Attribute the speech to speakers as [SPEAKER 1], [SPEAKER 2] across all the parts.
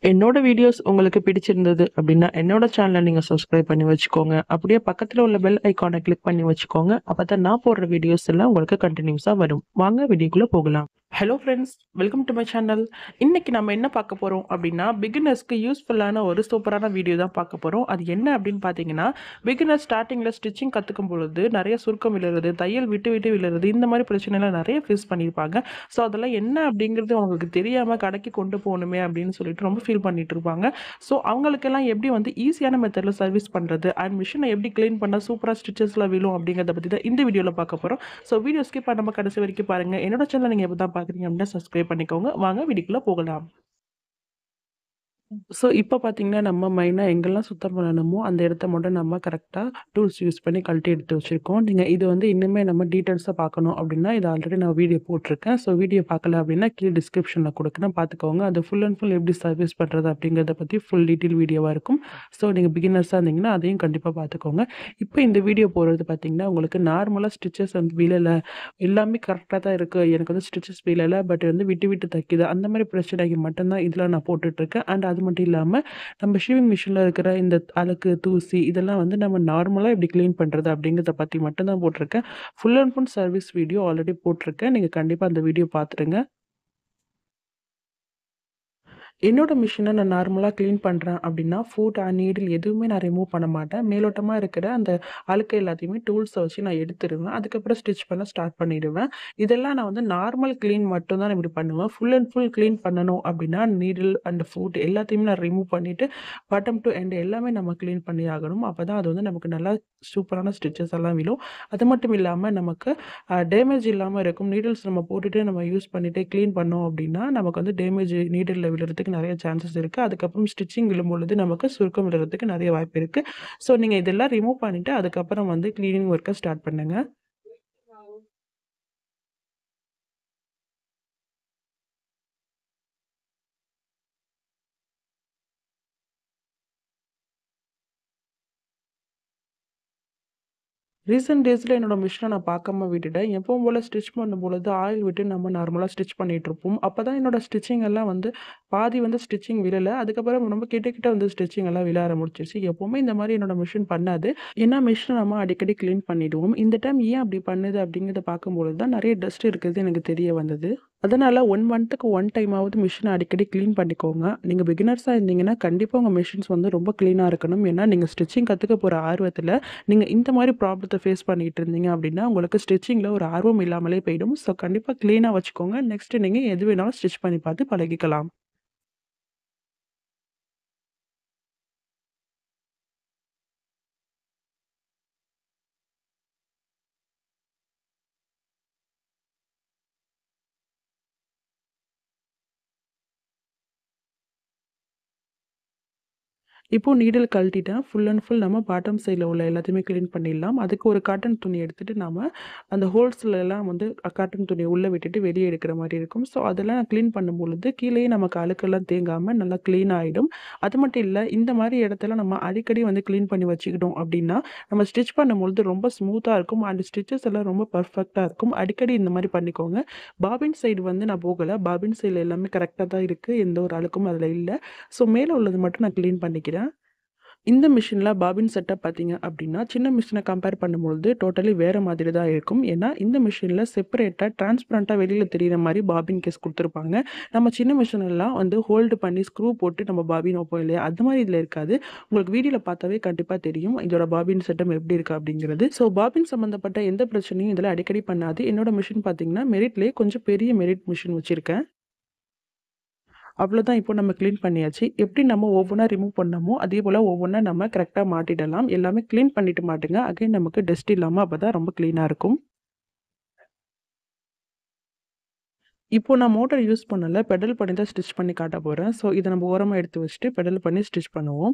[SPEAKER 1] என்னோட வீடியோஸ் உங்களுக்கு பிடிச்சிருந்தது அப்படின்னா என்னோட சேனலை நீங்க சப்ஸ்கிரைப் பண்ணி வச்சுக்கோங்க அப்படியே பக்கத்துல உள்ள பெல் ஐகானை கிளிக் பண்ணி வச்சுக்கோங்க அப்பதான் நான் போடுற வீடியோஸ் எல்லாம் உங்களுக்கு கண்டினியூஸா வரும் வாங்க வீடியோக்குள்ள போகலாம் hello friends welcome to my channel இன்னைக்கு நம்ம என்ன பார்க்க போறோம் அப்படின்னா பிகினர்ஸ்க்கு யூஸ்ஃபுல்லான ஒரு சூப்பரான வீடியோ தான் பார்க்க போறோம் அது என்ன அப்படின்னு பார்த்தீங்கன்னா பிகினர் ஸ்டார்டிங்கில் ஸ்டிச்சிங் கற்றுக்கும் பொழுது நிறைய சுருக்கம் விழுறது தையல் விட்டு விட்டு விழுறது இந்த மாதிரி பிரச்சனைலாம் நிறைய ஃபேஸ் பண்ணியிருப்பாங்க ஸோ அதெல்லாம் என்ன அப்படிங்கிறது அவங்களுக்கு தெரியாமல் கடைக்கு கொண்டு போகணுமே அப்படின்னு சொல்லிட்டு ரொம்ப ஃபீல் பண்ணிட்டு இருப்பாங்க ஸோ அவங்களுக்கெல்லாம் எப்படி வந்து ஈஸியான மெத்தடில் சர்வீஸ் பண்ணுறது அண்ட் மிஷினை எப்படி க்ளீன் பண்ணால் சூப்பராக ஸ்டிச்சஸ்லாம் விழும் அப்படிங்கிறத பற்றி தான் இந்த வீடியோவில் பார்க்க போகிறோம் ஸோ வீடியோ ஸ்கிப் பண்ணாம கடைசி வரைக்கும் பாருங்கள் என்னோட சேனல் நீங்கள் எப்போ தான் பார்க்குறீங்க அப்படின்னா சப்ஸ்கிரைப் பண்ணிக்கோங்க வாங்க வீடியோக்குள்ளே போகலாம் ஸோ இப்போ பார்த்தீங்கன்னா நம்ம மெயினாக எங்கெல்லாம் சுத்தம் பண்ணணுமோ அந்த இடத்த மட்டும் நம்ம கரெக்டாக டூல்ஸ் யூஸ் பண்ணி கழட்டி எடுத்து வச்சுருக்கோம் நீங்கள் இது வந்து இன்னுமே நம்ம டீட்டெயில்ஸாக பார்க்கணும் அப்படின்னா இது ஆல்ரெடி நான் வீடியோ போட்டிருக்கேன் ஸோ வீடியோ பார்க்கல அப்படின்னா கீழே டிஸ்கிரிப்ஷனில் கொடுக்குறேன் பார்த்துக்கோங்க அது ஃபுல் அண்ட் ஃபுல் எப்படி சர்வீஸ் பண்ணுறது அப்படிங்கிறத பற்றி ஃபுல் டீட்டெயில் வீடியோவாக இருக்கும் ஸோ நீங்கள் பிகினர்ஸாக இருந்தீங்கன்னா அதையும் கண்டிப்பாக பார்த்துக்கோங்க இப்போ இந்த வீடியோ போடுறது பார்த்தீங்கன்னா உங்களுக்கு நார்மலாக ஸ்டிச்சஸ் வந்து விழலை எல்லாமே கரெக்டாக தான் இருக்குது எனக்கு வந்து ஸ்டிச்சஸ் விழலை பட் வந்து விட்டு விட்டு தைக்குது அந்த மாதிரி பிரச்சனைக்கு மட்டும்தான் இதில் நான் போட்டுட்ருக்கேன் அண்ட் அது மட்டும் இல்லாமல் நம்ம ஷிவிங் மிஷினில் இருக்கிற இந்த அழுக்கு தூசி இதெல்லாம் வந்து நம்ம நார்மலாக எப்படி க்ளீன் பண்ணுறது அப்படிங்கிறத பற்றி மட்டும்தான் போட்டிருக்கேன் full and full service video already போட்டிருக்கேன் நீங்கள் கண்டிப்பாக அந்த வீடியோ பார்த்துருங்க என்னோட மிஷினை நான் நார்மலாக க்ளீன் பண்ணுறேன் அப்படின்னா ஃபுட் அண்ட் நீடில் எதுவுமே நான் ரிமூவ் பண்ண மாட்டேன் மேலோட்டமாக இருக்கிற அந்த அழுக்கு எல்லாத்தையுமே டூல்ஸை வச்சு நான் எடுத்துருவேன் அதுக்கப்புறம் ஸ்டிச் பண்ண ஸ்டார்ட் பண்ணிடுவேன் இதெல்லாம் நான் வந்து நார்மல் க்ளீன் மட்டும் தான் இப்படி பண்ணுவேன் ஃபுல் அண்ட் ஃபுல் க்ளீன் பண்ணணும் அப்படின்னா நீடில் அண்ட் ஃபுட் எல்லாத்தையுமே நான் ரிமூவ் பண்ணிவிட்டு பாட்டம் டு எண்ட் எல்லாமே நம்ம க்ளீன் பண்ணி ஆகணும் அப்போ தான் அது வந்து நமக்கு நல்லா சூப்பரான ஸ்டிச்சஸ் எல்லாம் விழும் அது மட்டும் இல்லாமல் நமக்கு டேமேஜ் இல்லாமல் இருக்கும் நீடில்ஸ் நம்ம போட்டுட்டு நம்ம யூஸ் பண்ணிவிட்டு க்ளீன் பண்ணோம் அப்படின்னா நமக்கு வந்து டேமேஜ் நீடிலில் விழுறதுக்கு நிறைய சான்சஸ் இருக்குது அதுக்கப்புறம் ஸ்டிச்சிங் விழும்பொழுது நமக்கு சுருக்கம் விழுறதுக்கு நிறைய வாய்ப்பு இருக்குது ஸோ நீங்கள் இதெல்லாம் ரிமூவ் பண்ணிவிட்டு அதுக்கப்புறம் வந்து க்ளீனிங் ஒர்க்கை ஸ்டார்ட் பண்ணுங்கள் ரீசெண்ட் டேஸில் என்னோடய மிஷினை நான் பார்க்காம விட்டுட்டேன் எப்பவும் போல் ஸ்டிச் பண்ணும்பொழுது ஆயில் விட்டு நம்ம நார்மலாக ஸ்டிச் பண்ணிகிட்ருப்போம் அப்போ தான் என்னோடய ஸ்டிச்சிங் எல்லாம் வந்து பாதி வந்து ஸ்டிச்சிங் விழலை அதுக்கப்புறம் ரொம்ப கிட்ட கிட்ட வந்து ஸ்டிச்சிங் எல்லாம் விழ ஆரம்பிச்சிருச்சு எப்போவுமே இந்த மாதிரி என்னோடய மிஷின் பண்ணாது ஏன்னா மிஷினை நம்ம அடிக்கடி க்ளீன் பண்ணிவிடுவோம் இந்த டைம் ஏன் அப்படி பண்ணுது அப்படிங்கிறத பார்க்கும்பொழுது தான் நிறைய டஸ்ட் இருக்கிறது எனக்கு தெரிய வந்தது அதனால் ஒன் மந்த்துக்கு ஒன் டைமாவது மிஷினை அடிக்கடி க்ளீன் பண்ணிக்கோங்க நீங்கள் பிகினர்ஸாக இருந்தீங்கன்னா கண்டிப்பாக உங்கள் மிஷின்ஸ் வந்து ரொம்ப க்ளீனாக இருக்கணும் ஏன்னா நீங்கள் ஸ்டிச்சிங் கற்றுக்க போகிற ஆர்வத்தில் நீங்கள் இந்த மாதிரி ப்ராப்ளத்தை ஃபேஸ் பண்ணிகிட்டு இருந்தீங்க அப்படின்னா உங்களுக்கு ஸ்டிச்சிங்கில் ஒரு ஆர்வம் இல்லாமலே போயிடும் ஸோ கண்டிப்பாக க்ளீனாக வச்சுக்கோங்க நெக்ஸ்ட்டு நீங்கள் எது வேணாலும் ஸ்டிச் பண்ணி பார்த்து பழகிக்கலாம் இப்போது நீடில் கழட்டிட்டேன் ஃபுல் அண்ட் ஃபுல் நம்ம பாட்டம் சைடில் உள்ள எல்லாத்தையுமே க்ளீன் பண்ணிடலாம் அதுக்கு ஒரு காட்டன் துணி எடுத்துகிட்டு நம்ம அந்த ஹோல்ஸில் எல்லாம் வந்து காட்டன் துணியை உள்ளே விட்டுட்டு வெளியே எடுக்கிற மாதிரி இருக்கும் ஸோ அதெல்லாம் க்ளீன் பண்ணும் பொழுது கீழேயே நமக்கு அழுக்கெல்லாம் தேங்காமல் நல்லா க்ளீன் ஆகிடும் அது மட்டும் இல்லை இந்த மாதிரி இடத்துல நம்ம அடிக்கடி வந்து க்ளீன் பண்ணி வச்சுக்கிட்டோம் அப்படின்னா நம்ம ஸ்டிச் பண்ணும்பொழுது ரொம்ப ஸ்மூத்தாக இருக்கும் அண்ட் ஸ்டிச்சஸ் எல்லாம் ரொம்ப பர்ஃபெக்டாக இருக்கும் அடிக்கடி இந்த மாதிரி பண்ணிக்கோங்க பாபின் சைடு வந்து நான் போகலை பாபின் சைடில் எல்லாமே கரெக்டாக தான் இருக்குது எந்த ஒரு அழுக்கும் அதில் இல்லை ஸோ மேலே உள்ளது மட்டும் நான் க்ளீன் பண்ணிக்கிறேன் இந்த மிஷினில் பாபின் செட்டப் பார்த்தீங்க அப்படின்னா சின்ன மிஷினை கம்பேர் பண்ணும்பொழுது டோட்டலி வேறு மாதிரி தான் இருக்கும் ஏன்னா இந்த மிஷினில் செப்பரேட்டாக டிரான்ஸ்பரண்ட்டாக வெளியில் தெரிகிற மாதிரி பாபின் கேஸ் கொடுத்துருப்பாங்க நம்ம சின்ன மிஷினெல்லாம் வந்து ஹோல்டு பண்ணி ஸ்க்ரூ போட்டு நம்ம பாபின் வைப்போம் இல்லையா அது மாதிரி இதில் இருக்காது உங்களுக்கு வீடியோவில் பார்த்தாவே கண்டிப்பாக தெரியும் இதோட பாபின் செட்டப் எப்படி இருக்குது அப்படிங்கிறது ஸோ பாபின் சம்மந்தப்பட்ட எந்த பிரச்சனையும் இதில் அடிக்கடி பண்ணாது என்னோட மிஷின் பார்த்தீங்கன்னா மெரிட்லேயே கொஞ்சம் பெரிய மெரிட் மிஷின் வச்சுருக்கேன் அவ்வளோதான் இப்போ நம்ம க்ளீன் பண்ணியாச்சு எப்படி நம்ம ஒவ்வொன்றா ரிமூவ் பண்ணமோ அதே போல் ஒவ்வொன்றா நம்ம கரெக்டாக மாட்டிடலாம் எல்லாமே க்ளீன் பண்ணிட்டு மாட்டுங்க அகைன் நமக்கு டஸ்ட் இல்லாமல் அப்போ தான் ரொம்ப க்ளீனாக இருக்கும் இப்போ நான் மோட்டர் யூஸ் பண்ணல பெடல் பண்ணி தான் ஸ்டிச் பண்ணி காட்ட போகிறேன் ஸோ இதை நம்ம ஓரமாக எடுத்து வச்சுட்டு பெடல் பண்ணி ஸ்டிச் பண்ணுவோம்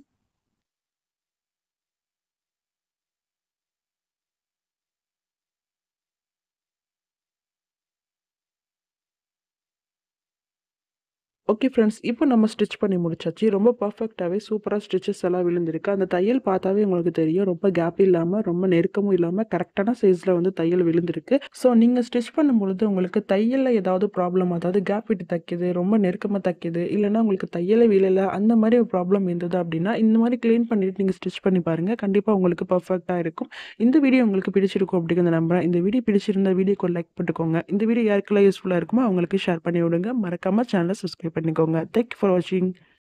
[SPEAKER 1] ஓகே ஃப்ரெண்ட்ஸ் இப்போ நம்ம ஸ்டிச் பண்ணி முடிச்சாச்சு ரொம்ப பர்ஃபெக்டாகவே சூப்பராக ஸ்டிச்சஸ் எல்லாம் விழுந்திருக்கு அந்த தையல் பார்த்தாவே உங்களுக்கு தெரியும் ரொம்ப கேப் இல்லாமல் ரொம்ப நெருக்கமும் இல்லாமல் கரெக்டான சைஸில் வந்து தையல் விழுந்திருக்கு ஸோ நீங்கள் ஸ்டிச் பண்ணும்பொழுது உங்களுக்கு தையலில் ஏதாவது ப்ராப்ளம் அதாவது கேப் விட்டு தைக்குது ரொம்ப நெருக்கமாக தைக்குது இல்லைனா உங்களுக்கு தையலை விழலை அந்த மாதிரி ஒரு ப்ராப்ளம் இருந்தது அப்படின்னா இந்த மாதிரி க்ளீன் பண்ணிட்டு நீங்கள் ஸ்டிச் பண்ணி பாருங்கள் கண்டிப்பாக உங்களுக்கு பர்ஃபெக்டாக இருக்கும் இந்த வீடியோ உங்களுக்கு பிடிச்சிருக்கும் அப்படிங்கிற நம்புறேன் இந்த வீடியோ பிடிச்சிருந்த வீடியோக்கு லைக் பண்ணிக்கோங்க இந்த வீடியோ யாருக்கெல்லாம் யூஸ்ஃபுல்லாக இருக்குமோ அவங்களுக்கு ஷேர் பண்ணி விடுங்க மறக்காமல் சேனலை சப்ஸ்கிரைப் பண்ணிக்கோங்க தேங்க்யூ ஃபார் வாட்சிங்